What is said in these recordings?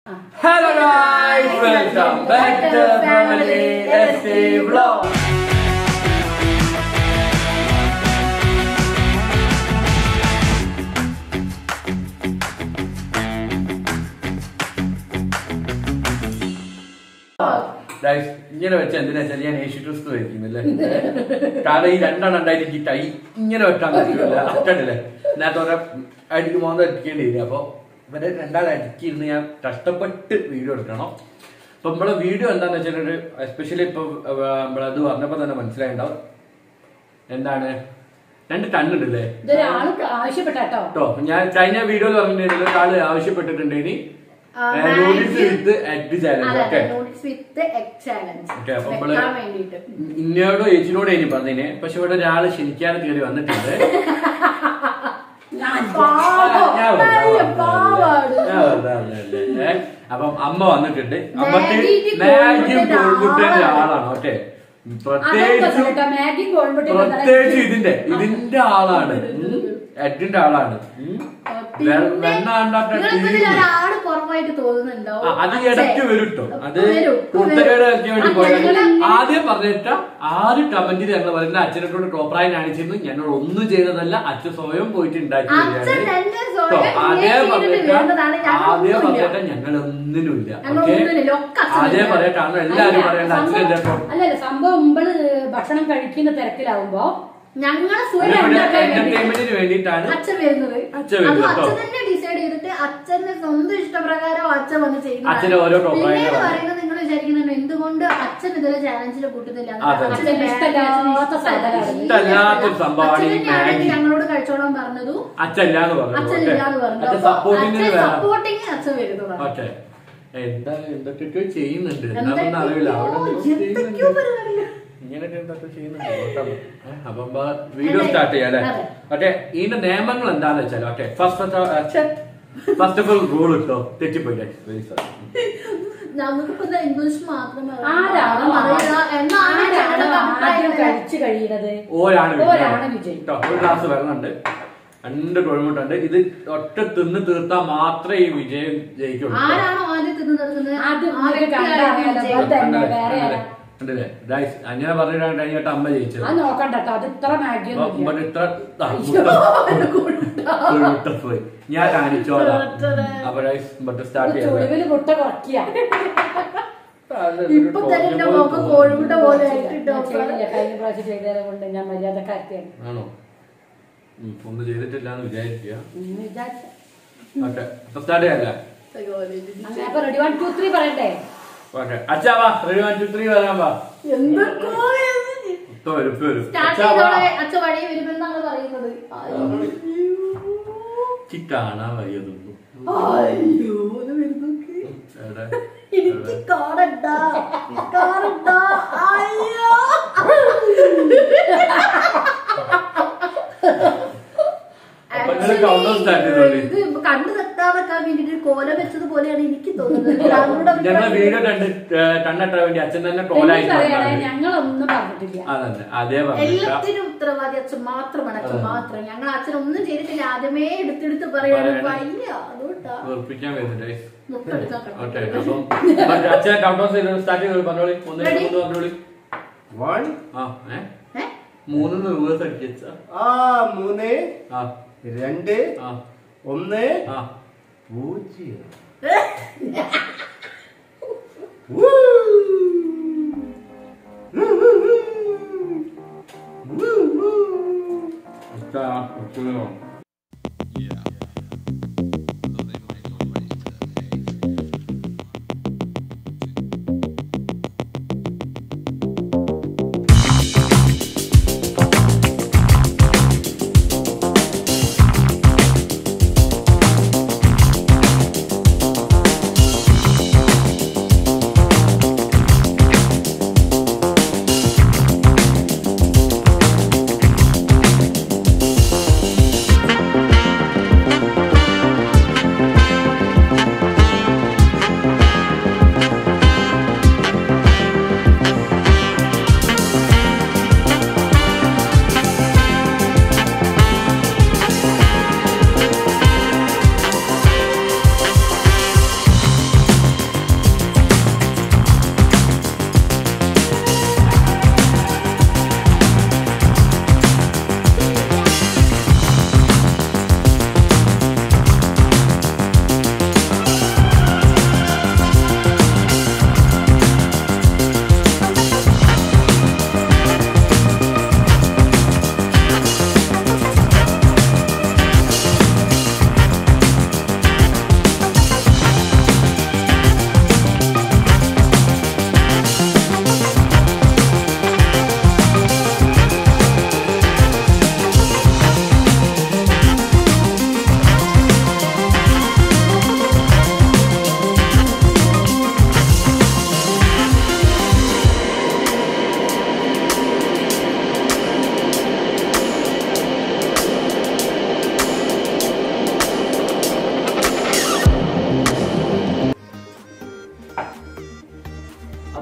Hello guys, welcome back to Family SC Vlog. Guys, ഇങ്ങനെ വെച്ച എന്തിനാ വെച്ചാൽ ഞാൻ യേശു ക്രിസ്തു വയ്ക്കുന്നില്ലേ കാരണം ഈ രണ്ടെണ്ണം ഉണ്ടായിട്ട് എനിക്ക് ടൈ ഇങ്ങനെ വെക്കാൻ പറ്റില്ല അറ്റണ്ടല്ലേ നേരത്തെ ഓരോ അടിക്ക് മോന്ത അടിക്കേണ്ടി വരും അപ്പൊ ഇവരെ രണ്ടാളെ അടിക്കിരുന്ന് ഞാൻ കഷ്ടപ്പെട്ട് വീഡിയോ എടുക്കണം അപ്പൊ നമ്മളെ വീഡിയോ എന്താന്ന് വെച്ചിട്ട് എസ്പെഷ്യലി ഇപ്പൊ നമ്മളത് പറഞ്ഞപ്പോ തന്നെ മനസ്സിലായിണ്ടാവും എന്താണ് രണ്ട് ടണ്ണുണ്ടല്ലേ ഇതൊരാള് ആവശ്യപ്പെട്ടോ കേട്ടോ ഞാൻ കഴിഞ്ഞ വീഡിയോയിൽ പറഞ്ഞിട്ടുണ്ടെങ്കിൽ ഒരാള് ആവശ്യപ്പെട്ടിട്ടുണ്ട് ഇനി ആ, noodles Maggi. With egg challenge അതെ okay noodles with egg challenge okay അപ്പൊ നമ്മള് വെക്കാൻ വേണ്ടിയിട്ട് ഇന്നയോടോ ഏച്ചിനോടോ ഇനി പറഞ്ഞതിന് പക്ഷെ ഇവിടെ ഒരാള് ക്ഷണിക്കാതെ കയറി വന്നിട്ടുണ്ട് പാവം. ഞാൻ വെറുതെ അയ്യോ, പറഞ്ഞതല്ലേ. പാവാണ്. ഞാൻ വെറുതെ പറഞ്ഞതല്ലേ. ഏ? അപ്പം അമ്മ വന്നിട്ടുണ്ട് അമ്മക്ക് മാഗിക്ക് മാഗിയും കോഴിമുട്ടയുടെ കോഴിമുട്ടേന്റെ ആളാണ്. ആളാണ് ഓക്കെ പ്രത്യേകിച്ചും മാഗി കോഴിമുട്ട പ്രത്യേകിച്ച് ഇതിന്റെ ഇതിന്റെ ആളാണ് ഉം. എഡിന്റെ ആളാണ് ഉം. വെ- വെണ്ണ കണ്ടാത്ത നിങ്ങൾക്ക് ഇതിൽ തീരുന്നു. ഒരാള് കുറവായിട്ട് തോന്നുന്നുണ്ടോ ആ, അത് ഈ ഇടയ്ക്ക് വരും ട്ടോ. അത് വരും, ഇപ്പൊ കുട്ടകയുടെ വരും. ഒക്കെ വേണ്ടി ആ, പോയത് ഞങ്ങള് ആദ്യം പറഞ്ഞിട്ട ആര് കമന്റിൽ ഞങ്ങൾ പറയുന്ന അച്ഛനോട് ടോപ്പറായി കാണിച്ചിരുന്നു ഞങ്ങൾ ഒന്നും ചെയ്തതല്ല അച്ഛൻ സ്വയം പോയിട്ട് ഉണ്ടാക്കി അച്ഛൻ വരികയാണ്. തന്നെ ട്ടോ, സ്വയം ആദ്യം create പറഞ്ഞിട്ട് ചെയ്തിട്ട് വരുന്നതാണ്. ഞങ്ങൾ ആദ്യം ഒന്നുമില്ല. പറഞ്ഞിട്ട് ഞങ്ങൾ ഒന്നിനുമില്ല ഞങ്ങൾ ഓക്കെ ഒന്നുമില്ല. ഒക്കെ അച്ഛൻ ആദ്യം തന്നെ. പറയട്ടാണ് എല്ലാരും പറയേണ്ട അച്ഛൻ എന്റെ അല്ലല്ല സംഭവം മുമ്പ് ഭക്ഷണം കഴിക്കുന്ന തിരക്കിലാവുമ്പോ ഞങ്ങളെ സ്വയം ഉണ്ടാക്കാൻ വേണ്ടി എന്റർടൈൻമെന്റിന് വേണ്ടിയിട്ടാണ് അച്ഛൻ വരുന്നത് അച്ഛൻ അത് വരുന്നത് അച്ഛൻ കേട്ടോ. തന്നെ ഡിസൈഡ് ചെയ്തിട്ട് അച്ഛന്റെ സ്വന്തം ഇഷ്ടപ്രകാരം അച്ഛൻ വന്ന് ചെയ്യുന്നതാണ്. അച്ഛന് ഓരോ top line പിന്നീട് ആണ്. പറയുന്നത് നിങ്ങൾ വിചാരിക്കുന്നുണ്ട് എന്തുകൊണ്ട് അച്ഛൻ ഇതിലെ ചാലഞ്ചിൽ കൂട്ടുന്നില്ല അതെ. അച്ഛന് ഇഷ്ടമില്ലാത്ത സാധനമാണ്. ഇഷ്ടമില്ലാത്തൊരു സംഭവമാണ് ഈ മാഗി. ഞങ്ങളോട് കഴിച്ചോളാൻ പറഞ്ഞതു അച്ഛല്ലാന്ന് പറഞ്ഞു അച്ഛൻ ഓക്കെ ഇല്ലാന്ന് പറഞ്ഞു അച്ഛൻ സപ്പോർട്ടിങ്ങിന് അച്ഛൻ വേണം സപ്പോർട്ടിങ് അച്ഛൻ വരുന്നതാണ് ഓക്കെ എന്താ എന്തൊക്കെയോ ചെയ്യുന്നുണ്ട് എന്തൊക്കെയോ, എന്താണെന്ന് അറിയില്ല അവിടെ എന്തൊക്കെയോ എന്തൊക്കെയോ ചെയ്യുന്നുണ്ട്. പരിപാടികൾ. ഇങ്ങനെയൊക്കെ എന്തൊക്കെ ചെയ്യുന്നുണ്ട് നോക്കാം. ഏ, അപ്പം വീഡിയോ സ്റ്റാർട്ട് ചെയ്യാം അല്ലെ അതെ. ഓക്കെ ഇതിന്റെ നിയമങ്ങൾ എന്താന്ന് വെച്ചാൽ okay first first of all rule ഇട്ടോ തെറ്റിപ്പോയി വെരി സോറി നമുക്കിപ്പോ ഇത് ഇംഗ്ലീഷ് മാത്രം ആരാണ് എന്നാണ് ഞങ്ങളുടെ ആദ്യം അഭിപ്രായം കഴിച്ചു കഴിയുന്നത് ഓരാണ് ഓരാണ് വിജയ്. കേട്ടോ ഒരു ഗ്ലാസ് വെള്ളമുണ്ട് രണ്ട് കുഴമ്പുണ്ട് ഇത് ഒറ്റ തിന്ന് തീർത്താൽ മാത്രമേ ഈ വിജയം ജയിക്കുള്ളൂ കേട്ടോ. ആരാണോ ആദ്യം തിന്നു തീർക്കുന്നത് അത് ആ നിങ്ങൾക്ക് വ്യക്തിയായിരിക്കും കണ്ടറിയാലോ. വിജയിക്കുന്നത്. അത് തന്നെ, കണ്ടില്ലേ? വേറെ ആരാ? കണ്ടില്ലേ? Guys, അങ്ങനെ പറഞ്ഞിട്ടാണ് കഴിഞ്ഞിട്ട് അമ്മ ജയിച്ചത് അത് നോക്കണ്ട കേട്ടോ അത് ഇത്ര മാഗി അപ്പൊ ഒന്നും ഇവിടെ ഇത്ര ആ, മുട്ട പോയി ഞാൻ കാണിച്ചോളാം അപ്പൊ ബട്ട് സ്റ്റാർട്ട് ചെയ്യാം ചുളിവില് മുട്ട കുറയ്ക്കുക ഇപ്പൊ തന്നെ എന്റെ മുഖം കോഴിമുട്ട പോലെ ആയിട്ടുണ്ട് ഞാൻ ചെയ്തില്ല കഴിഞ്ഞ പ്രാവശ്യം ചെയ്തതിനെ കൊണ്ട് ഞാൻ മര്യാദക്കാരിയാണ് ആണോ ഉം, ഒന്നും ചെയ്തിട്ടില്ല എന്ന് വിചാരിക്കുക വിചാരിച്ച ഓക്കെ അപ്പൊ സ്റ്റാർട്ട് ചെയ്യാല്ലേ അപ്പൊ റെഡി വൺ ടു ത്രീ പറയണ്ടേ ഓക്കെ അച്ഛാ വാ റെഡി വൺ ടു ത്രീ വരാൻ വാ എന്തൊക്കെയോ ഇപ്പൊ വരും ഇപ്പൊ വരും സ്റ്റാർട്ട് അച്ഛാ വാ ചെയ്തോടെ അച്ഛ വഴി വരുമെന്നാണ് പറയുന്നത് എനിക്ക് കാണാൻ വയ്യതൊന്നും അയ്യോ ഇത് വരുന്നോക്ക്. എവിടെ? എനിക്ക് കാണണ്ട കാണണ്ട അയ്യോ അപ്പൊ നിങ്ങള് countdown start ചെയ്തോളി. ഇത് കണ്ണു തെറ്റാതെക്കാൻ വേണ്ടിട്ട് കോല വെച്ചത് പോലെയാണ് എനിക്ക് തോന്നുന്നത് ഞങ്ങളുടെ ഞങ്ങളെ അഭിപ്രായം- വീഡിയോ കണ്ട് കണ്ണെട്ടാൻ വേണ്ടി അച്ഛൻ തന്നെ ടോലായി എനിക്കറിയാതെ ഞങ്ങളൊന്നും പറഞ്ഞിട്ടില്ല അതന്നെ അതേ പറഞ്ഞില്ല എല്ലാത്തിനും ഉത്തരവാദി അച്ഛൻ മാത്രമാണ് അച്ഛൻ മാത്രം ഞങ്ങൾ അച്ഛൻ ഒന്നും ചെയ്തിട്ടില്ല ആദ്യമേ എടുത്തെടുത്ത് പറയാണ് പറയണം. വയ്യ അതുകൊണ്ടാ വെറുപ്പിക്കാൻ വരുന്നുണ്ട് മുട്ടെടുക്കാൻ ഓക്കെ കിടക്കുന്നത്. അപ്പം അച്ഛൻ കൗണ്ട് ഡൗൺ ചെയ്ത് സ്റ്റാർട്ട് ചെയ്തോളി പറഞ്ഞോളി ഒന്ന് Ready? മൂന്ന് പറഞ്ഞോളി വൺ ആ ഏ ഏ? മൂന്ന് റിവേഴ്സ് അടിച്ച ആ മൂന്ന് ആ രണ്ട് ആ ഒന്ന് ആ പൂജ്യം അച്ഛാ അച്ഛനോ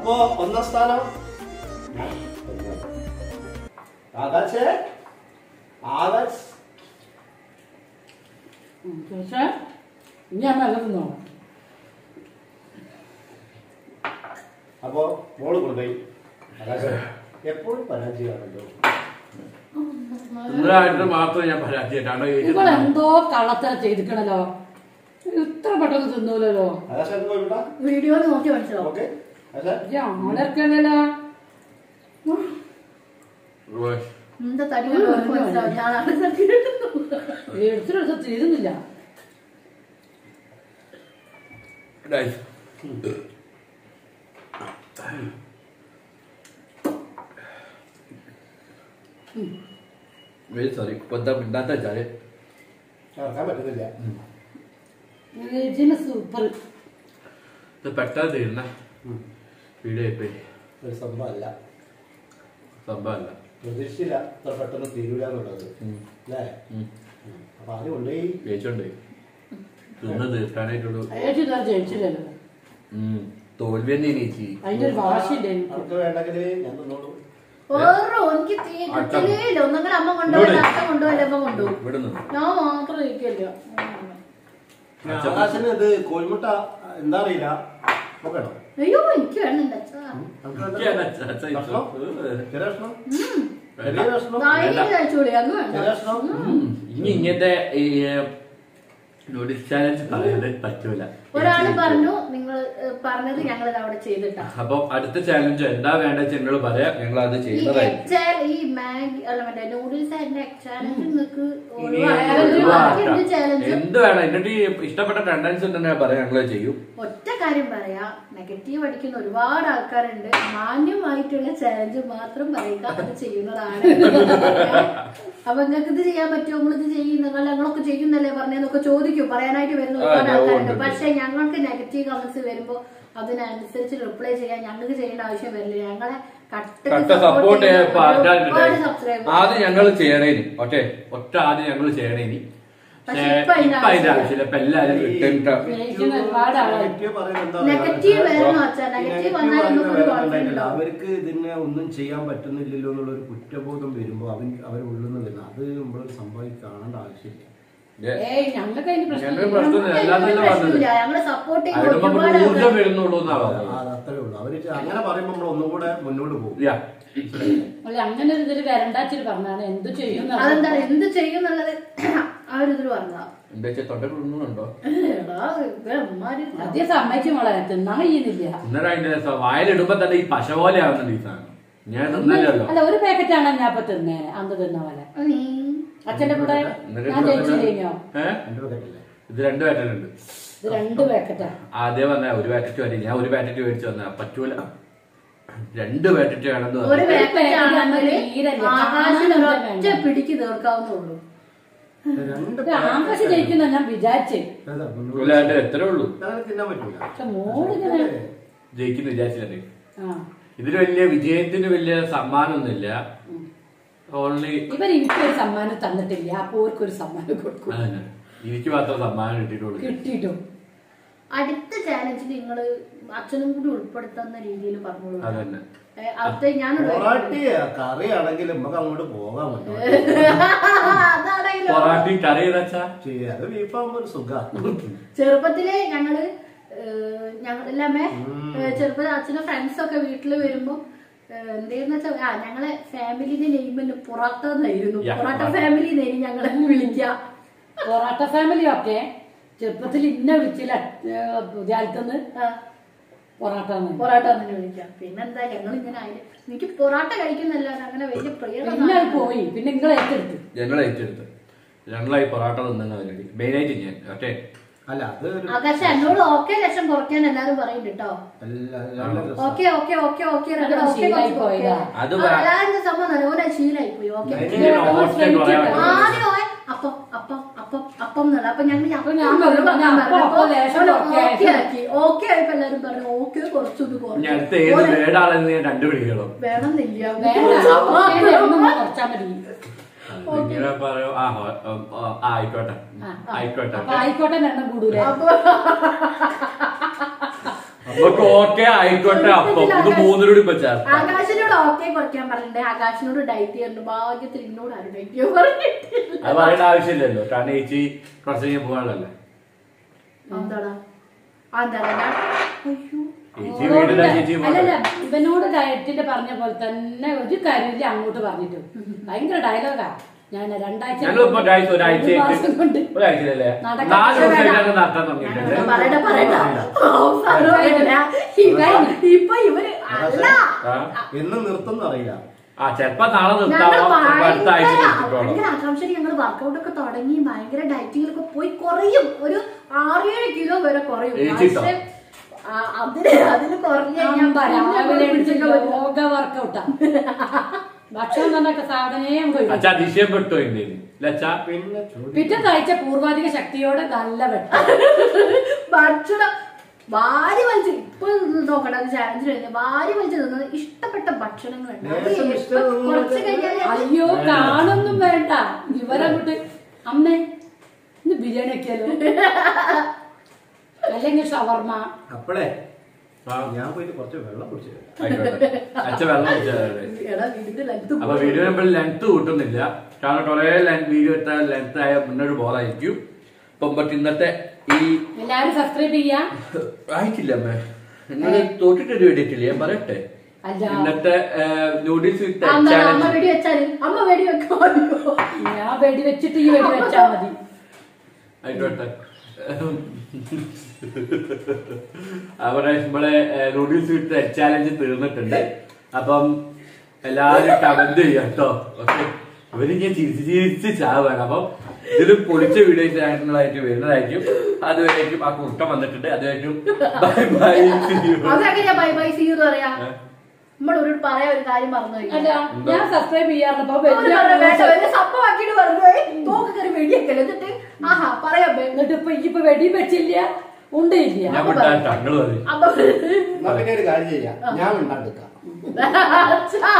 അപ്പോ ഒന്നാം സ്ഥാനം ഞാൻ ഒന്ന്. ആകാശേ ആകാശ് പക്ഷേ ഇനി അമ്മ എല്ലാം തിന്നോ അപ്പോ മോള് കൊണ്ടുപോയി ആകാശ് എപ്പോഴും പരാജയമാണല്ലോ നിങ്ങളായിട്ട് മാത്രം ഞാൻ പരാജയമായിട്ടാണ് നിങ്ങൾ എന്തോ കള്ളത്തര ചെയ്തിക്കണല്ലോ ഇത്ര പെട്ടെന്ന് തിന്നൂലല്ലോ ആകാശ് എന്ത് പോയിട്ടാ വീഡിയോയിൽ നോക്കി മനസ്സിലാവും ഓക്കെ ആകാശ് ആളെക്കണല്ലോ എന്താ തടി കണ്ടു മനസ്സിലാവും ഞാനാണ് തടി കണ്ടത്. എടുത്തിട്ട് തീരുന്നില്ല വെരി സോറി ഇപ്പൊ എന്താ മിണ്ടാത്ത വെച്ചാല് നടക്കാൻ പറ്റുന്നില്ല ഇതിന് സൂപ്പർ ഇത് പെട്ടെന്ന് തീരുന്ന ഉം. വീഡിയോ ഇപ്പേ ഒരു സംഭവമല്ല സംഭവമല്ല പ്രതീക്ഷിച്ചില്ല ഇത്ര പെട്ടെന്ന് തീരൂല എന്നുള്ളത് ഉം. അല്ലേ ഉം. ഉം. അപ്പൊ അത് കൊണ്ടുപോയി ജയിച്ചോണ്ട് തിന്ന് തീർക്കാനായിട്ടുള്ളൂ ഏച്ചു ഇതാ ജയിച്ചില്ലല്ലോ ഉം. തോൽവി തന്നെ ചേച്ചി അതിന്റെ ഒരു വാശിയുണ്ട് എനിക്ക് അവർക്ക് വേണ്ടെങ്കിൽ ഞാൻ തന്നോളൂ ഓരോ എനിക്ക് തീറ്റില്ല ഒന്നെങ്കിൽ അമ്മ കൊണ്ടുപോയില്ല അച്ഛൻ കൊണ്ടുപോയില്ല അമ്മ കൊണ്ടുപോകും ഇവിടെ നിന്ന് ഞാൻ മാത്രം ഇരിക്കല്ലോ ആകാശന് ഇത് കോഴിമുട്ട എന്താ അറിയില്ല നോക്കണോ അയ്യോ എനിക്ക് വേണ്ട അച്ഛാ നമുക്ക് വേണ്ട? എനിക്കാണ് അച്ഛ- അച്ഛ ഇത്. കഷ്ണം? ഏ. ചെറിയ കഷ്ണം? ഉം. ചെറിയ കഷ്ണം? ധൈര്യം കഴിച്ചോളി അങ്ങ് വേണ്ട ചെറിയ കഷ്ണം? ഉം. ഇനി ഇങ്ങനത്തെ ഈ നൂഡിൽസ് ചാലഞ്ച് പറയുന്നത് പറ്റൂല ഒരാള് പറഞ്ഞു നിങ്ങൾ പറഞ്ഞത് ഞങ്ങൾ അവിടെ ചെയ്തിട്ടാ അപ്പൊ അടുത്ത ചാലഞ്ച് എന്താ വേണ്ട നിങ്ങൾ പറയാം ഞങ്ങൾ അത് ഈ ചെയ്യുന്നതായിരിക്കും egg chal- ഈ മാഗി അല്ല മറ്റേ നൂഡിൽസ് ആൻഡ് എഗ് ചാലഞ്ച് നിങ്ങൾക്ക് ഇനി ബാക്കി എന്ത് ചാലഞ്ച് എന്ത് വേണം എന്നിട്ട് ഈ ഇഷ്ടപ്പെട്ട ടെൻഡൻസ് ഉണ്ടെങ്കിൽ പറയാം ഞങ്ങൾ ചെയ്യും ഒറ്റ കാര്യം പറയാ നെഗറ്റീവ് അടിക്കുന്ന ഒരുപാട് ആൾക്കാരുണ്ട് മാന്യമായിട്ടുള്ള ചാലഞ്ച് മാത്രം പറയുക അത് ചെയ്യുന്നതാണ് അപ്പൊ നിങ്ങൾക്ക് ഇത് ചെയ്യാൻ പറ്റുമോ നമ്മളിത് ചെയ്യും നിങ്ങൾ ഞങ്ങളൊക്കെ ചെയ്യുന്നല്ലേ പറഞ്ഞെന്നൊക്കെ ചോദിക്കും പറയാനായിട്ട് വരുന്ന ഒരുപാട് ആ, ആൾക്കാരുണ്ട് ഉണ്ട്. പക്ഷെ ഞങ്ങൾക്ക് നെഗറ്റീവ് കമന്റ്സ് വരുമ്പോ അതിനനുസരിച്ച് റിപ്ലൈ ചെയ്യാൻ ഞങ്ങൾക്ക് ചെയ്യേണ്ട ആവശ്യം വരില്ല ഞങ്ങളെ കട്ടക്ക് കട്ട support സപ്പോർട്ട് ചെയ്യുന്ന ഒരുപാട് subscribers ആദ്യം ഞങ്ങൾ ചെയ്യണേനി ഒറ്റേ ഒറ്റ ആദ്യം ഞങ്ങൾ ചെയ്യണേനി പക്ഷെ പക്ഷേ ഇപ്പൊ അതിന്റെ ഇപ്പൊ അതിന്റെ ആവശ്യമില്ല. ആവശ്യമില്ല ഇപ്പൊ എല്ലാരും റിട്ടേൺ സ്നേഹിക്കുന്ന ഒരുപാട് ആളാണ് നെഗറ്റീവ് പറയുന്നത് എന്താ അറിയോ? നെഗറ്റീവ് വരണോ അച്ഛാ? ഈ നെഗറ്റീവ് നെഗറ്റീവ് വന്നാൽ പറയുന്നത് നമുക്കൊരു വേറെ കുഴപ്പമില്ല. ഉണ്ടായിട്ടില്ല. അവർക്ക് ഇതിനെ ഒന്നും ചെയ്യാൻ പറ്റുന്നില്ലല്ലോ എന്നുള്ള ഒരു കുറ്റബോധം വരുമ്പോ അവൻ അവർ ഉള്ളുന്ന വരുന്നത് അത് നമ്മളൊരു സംഭവം കാണേണ്ട ആവശ്യമില്ല ഏയ് ഞങ്ങൾക്ക് അതിന് ഞങ്ങൾ പ്രശ്നം പ്രശ്നമൊന്നുമില്ല എല്ലാത്തിലും പറഞ്ഞത് പ്രശ്നമില്ല ഞങ്ങളെ സപ്പോർട്ട് ചെയ്യുന്ന അതിന് നമുക്ക് ഒരുപാട് ഊർജ്ജം ആൾക്കാർ വരുന്നുള്ളൂ എന്നാ പറഞ്ഞത് അത് അത്രേ ഉള്ളൂ അവര് അങ്ങനെ പറയുമ്പോൾ നമ്മൾ ഒന്നുകൂടെ മുന്നോട്ട് പോകും Yeah. അല്ല അങ്ങനെ ഒരു ഇതിൽ വരണ്ടാച്ചിട്ട് പറഞ്ഞാണ് എന്ത് ചെയ്യും അതെന്താ എന്ത് ചെയ്യും എന്നുള്ളത് ആ ഒരു ഇതിൽ പറഞ്ഞതാ എന്താ വെച്ചാൽ തൊണ്ടക്കുണ്ടോ എടാ, ഇവന്മാര് ആദ്യം സമ്മതിച്ചു മോളെ തിന്നാൻ കഴിയുന്നില്ല ഇന്നലെ അതിന്റെ രസം വായിലിടുമ്പോ തന്നെ ഈ പശ പോലെ ആവുന്നുണ്ട് ഈ സാധനം ഞാൻ തിന്നല്ലോ അല്ല ഒരു പാക്കറ്റ് ആണ് ഞാൻ ഇപ്പൊ തിന്നേനെ അന്ന് തിന്ന പോലെ നീ അച്ഛന്റെ കൂടെ ഞാൻ ജയിച്ചു കഴിഞ്ഞോ ഏഹ് എന്റെ പക്കറ്റില്ലേ ഇത് രണ്ട് പാക്കറ്റ് ഉണ്ട് ഇത് രണ്ട് പാക്കറ്റാ ആദ്യം വന്ന ഒരു പാക്കറ്റ് മതി ഞാൻ ഒരു പാക്കറ്റ് മേടിച്ചു വന്ന പറ്റൂല രണ്ട് പാക്കറ്റ് വേണമെന്ന് ഒരു പറഞ്ഞു പാക്കറ്റ് ആണെങ്കിൽ തീരല്ല. ആകാശം കാണാൻ ഒരൊറ്റ വേണ്ട. പിടിക്ക് തീർക്കാവുന്നുള്ളൂ രണ്ട് ഇത് ആകാശം ജയിക്കുന്ന ഞാൻ വിചാരിച്ചേ അതാ, മുന്നോട്ട് ഇല്ലാണ്ട് എത്ര ഉള്ളൂ അങ്ങനെ തിന്നാൻ പറ്റൂല പക്ഷെ മോളിങ്ങനെ ജയിക്കുന്ന വിചാരിച്ചില്ലേ ആ ഇതിന് വലിയ വിജയത്തിന് വലിയ സമ്മാനമൊന്നുമില്ല ഓൺലി ഇവർ എനിക്കൊരു സമ്മാനം തന്നിട്ടില്ല അപ്പൊ ഓർക്കൊരു സമ്മാനം കൊടുക്കും അതന്നെ എനിക്ക് മാത്രം സമ്മാനം കിട്ടിയിട്ടുള്ളൂ കിട്ടിയിട്ടും അടുത്ത ചാലഞ്ചിൽ നിങ്ങൾ അച്ഛനും കൂടി ഉൾപ്പെടുത്തുന്ന രീതിയിൽ പറഞ്ഞോളൂ അതന്നെ ഏ, അടുത്ത ഞാനൊരു പൊറാട്ടി കറിയാണെങ്കിൽ നമുക്ക് അങ്ങോട്ട് പോകാൻ പറ്റും അതാണെങ്കിലോ പൊറാട്ടി കറി വെച്ചാ ചെയ്യാം അത് ബീഫാകുമ്പോ ഒരു സുഖ ചെറുപ്പത്തില് ഞങ്ങള് ഏഹ്, ഞങ്ങളെല്ലാമേ ഏഹ്, ചെറുപ്പത്തിൽ അച്ഛനും ഫ്രണ്ട്സ് ഒക്കെ വീട്ടിൽ വരുമ്പോ ഏഹ്, എന്തേന്ന് വെച്ചാൽ ആ ഞങ്ങളെ ഫാമിലിന്റെ നെയിമിന് പൊറാട്ട എന്നായിരുന്നു Yeah, പൊറാട്ട പൊറാട്ട. ഫാമിലി എന്നായിരുന്നു ഞങ്ങളെ വിളിക്കുക പൊറാട്ട ഫാമിലി ഒക്കെ ചെറുപ്പത്തിൽ ഇന്ന വിളിച്ചില്ല വിചാരിക്കുന്ന ആ, പൊറാട്ട പൊറാട്ട തന്നെ വിളിക്കാം പിന്നെന്താ ഞങ്ങൾ ഇങ്ങനെ ആയില്ല എനിക്ക് പൊറാട്ട കഴിക്കുന്നല്ലാതെ അങ്ങനെ വലിയ പിന്നെ അത് പ്രിയ പോയി പിന്നെ നിങ്ങൾ ഏറ്റെടുത്ത് ഞങ്ങൾ ഏറ്റെടുത്ത് ഞങ്ങളായി പൊറാട്ട തിന്നുന്ന പരിപാടി മെയിനായിട്ട് ഞാൻ ഒറ്റേ അല്ല അത് ഒരു ആകാശം എന്നോട് ഓക്കെ ലക്ഷം കുറയ്ക്കാൻ എല്ലാരും പറയുന്നുണ്ട് കേട്ടോ എല്ലാ- എല്ലാ രസം. ഓക്കെ ഓക്കെ ഓക്കെ ഓക്കെ അത് ശീലായി പോയതാ. അത് വേ- അതായത് സംഭവം നല്ലപോലെ ശീലായി പോയി ഓക്കെ അതിന് ഓപ്ഷൻ പറയാൻ പറ്റില്ല. ആദ്യം ഓൻ അപ്പം അപ്പം അപ്പം അപ്പം എന്നുള്ള അപ്പൊ ഞങ്ങൾ അപ്പൊ ഞാൻ പറഞ്ഞു, ഞാൻ അപ്പം അപ്പം ലേശം ഓക്കേ ആക്കി. ഓക്കെ ആക്കി ഓക്കെ ആയപ്പോ എല്ലാരും പറഞ്ഞു ഓക്കെ കുറച്ചൊന്ന് ഇനി കുറഞ്ഞു അടുത്ത ഏത് വേടാണെന്ന് ഞാൻ കണ്ടുപിടിക്കണം വേണമെന്നില്ല വേണ്ട ഓക്കേ, എന്നും കുറച്ചാ മതി ഇങ്ങനെ പറയോ ആ ഹോ- ഓ, ഓ, ആ, ആയിക്കോട്ടെ ആ, ആയിക്കോട്ടെ അപ്പൊ ആയിക്കോട്ടെ എണ്ണം കൂടൂലേ അപ്പൊ അപ്പൊ നമുക്ക് ഓക്കെ ആയിക്കോട്ടെ അപ്പം ഇത് മൂന്നിലൂടെ ഇപ്പൊ ചേർത്താം ആകാശിനോട് ഓക്കെ കുറയ്ക്കാൻ പറഞ്ഞിട്ടുണ്ട് ആകാശിനോട് ഡയറ്റ് ചെയ്യാറുണ്ട് ഭാഗ്യത്തിൽ എന്നോട് ആരും ഡയറ്റ് ചെയ്യാൻ പറഞ്ഞിട്ടില്ല അത് പറയേണ്ട ആവശ്യമില്ലല്ലോ കാരണം ചേച്ചി കുറച്ച് കഴിഞ്ഞ് പോകാനുള്ളല്ലേ എന്താടാ ആ, എന്താടാ ഞാൻ അയ്യോ ചേച്ചി വീടില്ല ചേച്ചി അല്ലല്ല പോകണ്ടേ? ഇവനോട് ഡയറ്റിന്റെ പറഞ്ഞ പോലെ തന്നെ ഒരു കാര്യമില്ല അങ്ങോട്ട് പറഞ്ഞിട്ട് ഭയങ്കര ഡയലോഗാ ഞാൻ രണ്ടാഴ്ച ഞങ്ങളിപ്പോ ഒരാഴ്ച ഒരു മാസം ഒരാഴ്ചയായിട്ട് കൊണ്ട് ഒരാഴ്ചയല്ലേ നടക്കാൻ നാല് ദിവസമായിട്ട് വേണ്ട. ഞങ്ങൾ നടത്താൻ തുടങ്ങിയിട്ടുണ്ട് പറയണ്ട പറയണ്ട ഓ, പറയണ്ട. ഇവ- ഇപ്പൊ ഇവര് അല്ല ആ. എന്ന് നിർത്തുന്ന അറിയില്ല ആ ചെലപ്പോ നാളെ ഞങ്ങൾ നിർത്താവാം ചിലപ്പോ അടുത്ത ആഴ്ച ഭയങ്കര നിർത്തിക്കോളാം ഭയങ്കര ആകാംക്ഷ ഞങ്ങൾ വർക്കൗട്ട് ഒക്കെ തുടങ്ങി ഭയങ്കര ഡയറ്റിങ്ങിലൊക്കെ പോയി കുറയും ഒരു ആറേഴ് കിലോ വരെ കുറയും ഏച്ചിട്ടോ? പക്ഷെ ആ, അതിന് അതിന് കുറഞ്ഞു കഴിഞ്ഞാൽ അമ്പ പിന്നെ രാവിലെ എണീച്ച് പിടിച്ചിട്ട് പറ്റില്ല. യോഗ വർക്കൗട്ടാ ഭക്ഷണം തന്നെ സാധനേ പോയി അച്ഛാ അതിശയപ്പെട്ടു എന്റെ അച്ഛാ പിന്നെ ചോദ്യം പിറ്റത്തെ ആഴ്ച പൂർവാധിക ശക്തിയോടെ നല്ല വെട്ടം ഭക്ഷണം വാരി വലിച്ച് ഇപ്പൊ നോക്കട്ടെ അത് ചാലഞ്ച് കഴിഞ്ഞ വാരി വലിച്ച് തിന്നത് ഇഷ്ടപ്പെട്ട ഭക്ഷണങ്ങളുണ്ട് അത് ലേശം ഇപ്പൊ ഇഷ്ടം കുറച്ച് കഴിഞ്ഞാൽ അയ്യോ കാണൊന്നും വേണ്ട ഇവരങ്ങോട്ട് അമ്മേ ഇന്ന് ബിരിയാണി ഒക്കെയല്ലോ അല്ലെങ്കിൽ ഷവർമ അപ്പളേ ആ, ഞാൻ പോയിട്ട് കുറച്ച് വെള്ളം കുടിച്ചു വരാം. ആയിക്കോട്ടെ അച്ഛൻ വെള്ളം കുടിച്ചാലേ എടാ ഇതിന്റെ ലഗ്ഗ് അപ്പൊ വീഡിയോ നമ്മൾ ലെങ്ത് കൂട്ടുന്നില്ല കാരണം കുറെ വീഡിയോ എടുത്താൽ ലെങ്ത് ആയ മുന്നോട്ട് ബോറായിരിക്കും ഇപ്പം ബട്ട് ഇന്നത്തെ ഈ എല്ലാരും സബ്സ്ക്രൈബ് ചെയ്യാ ആയിട്ടില്ല അമ്മേ നിങ്ങൾ തോട്ടിട്ടൊരു വീഡിയോ ഇട്ടില്ലേ ഞാൻ പറയട്ടെ അല്ല ഇന്നത്തെ നൂഡിൽസ് വിത്ത് അമ്മ അമ്മ ചാലഞ്ച് വെടി വെച്ചാല് അമ്മ വെടി വെക്കാമോ ഞാൻ വെടി വെച്ചിട്ട് ഈ വെടി വെച്ചാ മതി ആയിക്കോട്ടെ അവിടെ നമ്മളെ നൂഡിൽസ് വിത്ത് ചാലഞ്ച് തീർന്നിട്ടുണ്ട് അപ്പം എല്ലാവരും കമന്റ് ചെയ്യാം കേട്ടോ ഓക്കെ ഇവര് ഞാൻ ചിരിച്ച് ചിരിച്ച് ചാവാണ് അപ്പം ഇതിൽ പൊളിച്ച വീഡിയോസ് ആയിട്ടുള്ളതായിട്ട് വരുന്നതായിരിക്കും അതുവരേക്കും ആ കുട്ടം വന്നിട്ടുണ്ട് അതുവരേക്കും ബൈ ബൈ അതെങ്ങനെയാ ബൈ ബൈ സീ എന്ന് പറയാ നമ്മൾ ഒരു പറയാ ഒരു കാര്യം പറഞ്ഞു അല്ല ഞാൻ സബ്സ്ക്രൈബ് ചെയ്യാറുണ്ട് അപ്പൊ വലിയ സപ്പമാക്കിട്ട് പറഞ്ഞു തോക്ക് കയറി വെടിയൊക്കെ എന്നിട്ട് ആഹാ പറയാ ബേ. എന്നിട്ട് ഇപ്പൊ ഇപ്പൊ വെടി വെച്ചില്ല ഉണ്ടില്ല ഞാൻ വിട്ടാ തങ്ങള് പറയും അപ്പൊ എന്നാ പിന്നെ ഒരു കാര്യം ചെയ്യാം ഞാൻ ഉണ്ടാക്കാം അച്ഛാ.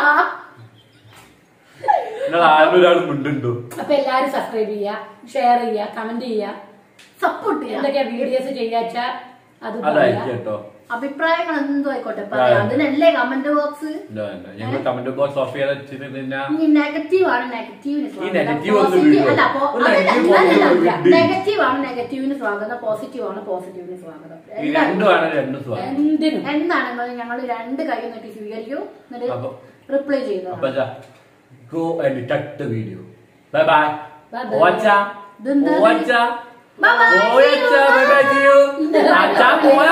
നിങ്ങൾ ആരൊരാൾ മുണ്ടുണ്ടോ അപ്പൊ എല്ലാരും സബ്സ്ക്രൈബ് ചെയ്യാ ഷെയർ ചെയ്യാ കമന്റ് ചെയ്യാ സപ്പോർട്ട് ചെയ്യാം എന്തൊക്കെയാ വീഡിയോസ് ചെയ്യാച്ചാ അത് അതായിരിക്കും പറയാ കേട്ടോ അഭിപ്രായങ്ങൾ എന്തോ ആയിക്കോട്ടെ പറയാം അതിനല്ലേ കമന്റ് ബോക്സ് ഞങ്ങൾ കമന്റ് ബോക്സ് ഓഫ് ചെയ്ത് വെച്ചിട്ട് പിന്നെ ഈ നെഗറ്റീവ് ആണ് നെഗറ്റീവിന് ഈ negative ഒന്നും വിടുവോ? ഒരു negative ഒന്നും വിട്. നെഗറ്റീവ് ആണ് നെഗറ്റീവിന് സ്വാഗതം പോസിറ്റീവ് ആണ് പോസിറ്റീവിന് സ്വാഗതം ഈ രണ്ടുമാണ് രണ്ടും സ്വാഗതം എന്തിനും എന്താണെങ്കിലും ഞങ്ങൾ രണ്ട് കൈ നീട്ടി സ്വീകരിക്കൂ എന്നിട്ട് അപ്പൊ- റിപ്ലൈ ചെയ്തു അപ്പൊ go and touch the video bye bye Bye bye. ഓച്ച ഇതെന്താ? ഓച്ച Bye bye. ഓച്ച ബൈ ബൈ see you അച്ഛ പോയാ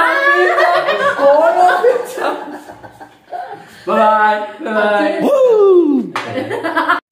ബൈ ബൈ ബൈ